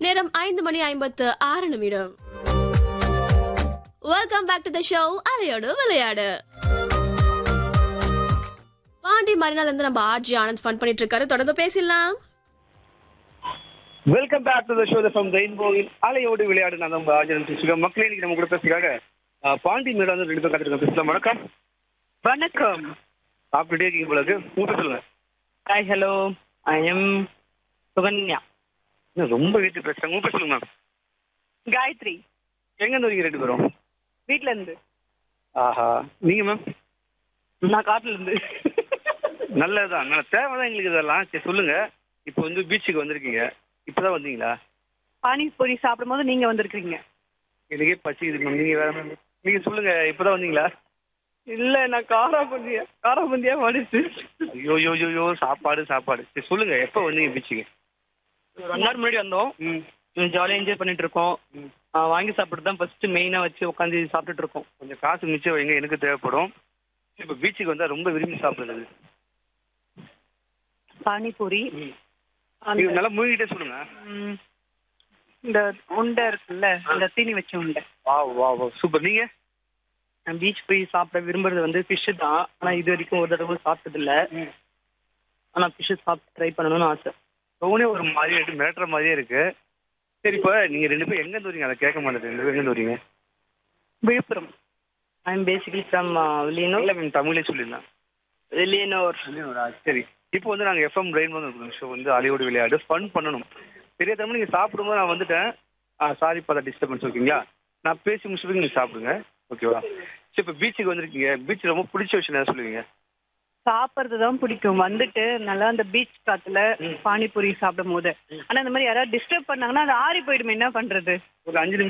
நேரம் ஐந்து மணி ஐம்பத்து ஆறு நிமிடம் welcome back to the show அலையோடு விளையாடு பாண்டி மறுநாள் இருந்து நம்ம ஆர்ஜி ஆனந்த் ஃபன் பண்ணிட்டு இருக்காரு தொடர்ந்து பேசிடலாம் welcome back to the show from ரெயின்போவில் அலையோடு விளையாடு நான் நம்ம ஆஜரன் பேசுகிறோம் மக்களே இன்னைக்கு நம்ம கூட பேசுகிறாங்க அஹ், பாண்டி மேடம் வந்து ரெண்டு பேர் கற்றுருக்கோம் பேசலாம் வணக்கம் வணக்கம் சாப்பிட்டுட்டே இருக்கீங்க போல இருக்கு மூத்த சொல்லுங்க hi hello I am Sukanya என்ன ரொம்ப வீட்டு பேசுறாங்க உங்க பேர் சொல்லுங்க மேம் காயத்ரி எங்க இருந்து வரீங்க ரெண்டு பேரும் வீட்ல இருந்து ஆஹா நீங்க மேம் நான் காட்டுல இருந்து நல்லதுதான் நல்ல தேவைதான் எங்களுக்கு இதெல்லாம் சரி சொல்லுங்க இப்போ வந்து பீச்சுக்கு வந்திருக்கீங்க இப்பதான் வந்தீங்களா பானிபூரி சாப்பிடும்போது நீங்க வந்திருக்கீங்க எனக்கே பசிக்குது மேம் நீங்க வேற ma'am. நீங்க சொல்லுங்க இப்பதான் வந்தீங்களா இல்ல நான் காரா பந்தியா காரா பந்தியா மடிச்சு ஐயோ ஐயோ ஐயோ, ஐயோ சாப்பாடு சாப்பாடு சரி சொல்லுங்க எப்போ வந்தீங்க பீச்சுக்கு ஒரு ஒன் ஹவர் முன்னாடி வந்தோம் ம் ஜாலியா என்ஜாய் பண்ணிட்டு இருக்கோம் ஆ, வாங்கி சாப்பிட்டு தான் ஃபர்ஸ்ட் மெயினா வச்சு உட்காந்து சாப்பிட்டுட்டு இருக்கோம் கொஞ்சம் காசு மிச்சம் வைங்க எனக்கு தேவைப்படும் இப்போ பீச்சுக்கு வந்தா ரொம்ப விரும்பி சாப்பிடுறது பானிபூரி நீங்க நல்லா மூழ்கிட்டே சொல்லுங்க ம், இந்த உண்டை இருக்குல்ல இந்த தீனி வச்ச உண்டை வா வா வா சூப்பர் நீங்க நான் பீச் போய் சாப்பிட விரும்புறது வந்து ஃபிஷ் தான் ஆனா இது வரைக்கும் ஒரு தடவை சாப்பிட்டது இல்ல ஆனா ஃபிஷ் சாப்பிட்டு ட்ரை பண்ணணும்னு ஆசை டோனே ஒரு மாதிரி இருக்கு மிரட்டுற மாதிரியே இருக்கு சரி இப்போ நீங்க ரெண்டு பேரும் எங்க இருந்து வரீங்க அதை கேட்க மாட்டேன் ரெண்டு பேரும் எங்க இருந்து வரீங்க Villupuram I am basically from Villianur இல்லை மேம் தமிழே சொல்லிடலாம் வில்லியனூர் சரி இப்போ வந்து நாங்கள் எஃப்எம் ரெயின் வந்து ஷோ வந்து அலையோடு விளையாடு ஃபன் பண்ணணும் பெரிய தரமா நீங்கள் சாப்பிடும்போது நான் வந்துட்டேன் ஆ சாரி ஃபார் டிஸ்டர்பன்ஸ் ஓகேங்களா நான் பேசி முடிச்சுட்டு நீங்கள் சாப்பிடுங்க ஓகேவா சரி இப்போ பீச்சுக்கு வந்திருக்கீங்க பீச் ரொம்ப பிடிச்ச விஷயம் என்ன சொல்லுவீங்க சாப்பிட்றது தான் பிடிக்கும் வந்துட்டு நல்லா அந்த பீச் காத்துல பானிபூரி சாப்பிடும் போது ஆனா இந்த மாதிரி யாராவது டிஸ்டர்ப் பண்ணாங்கன்னா அது ஆறி போயிடுமே என்ன பண்றது ஒரு அஞ்சு நிமிஷம்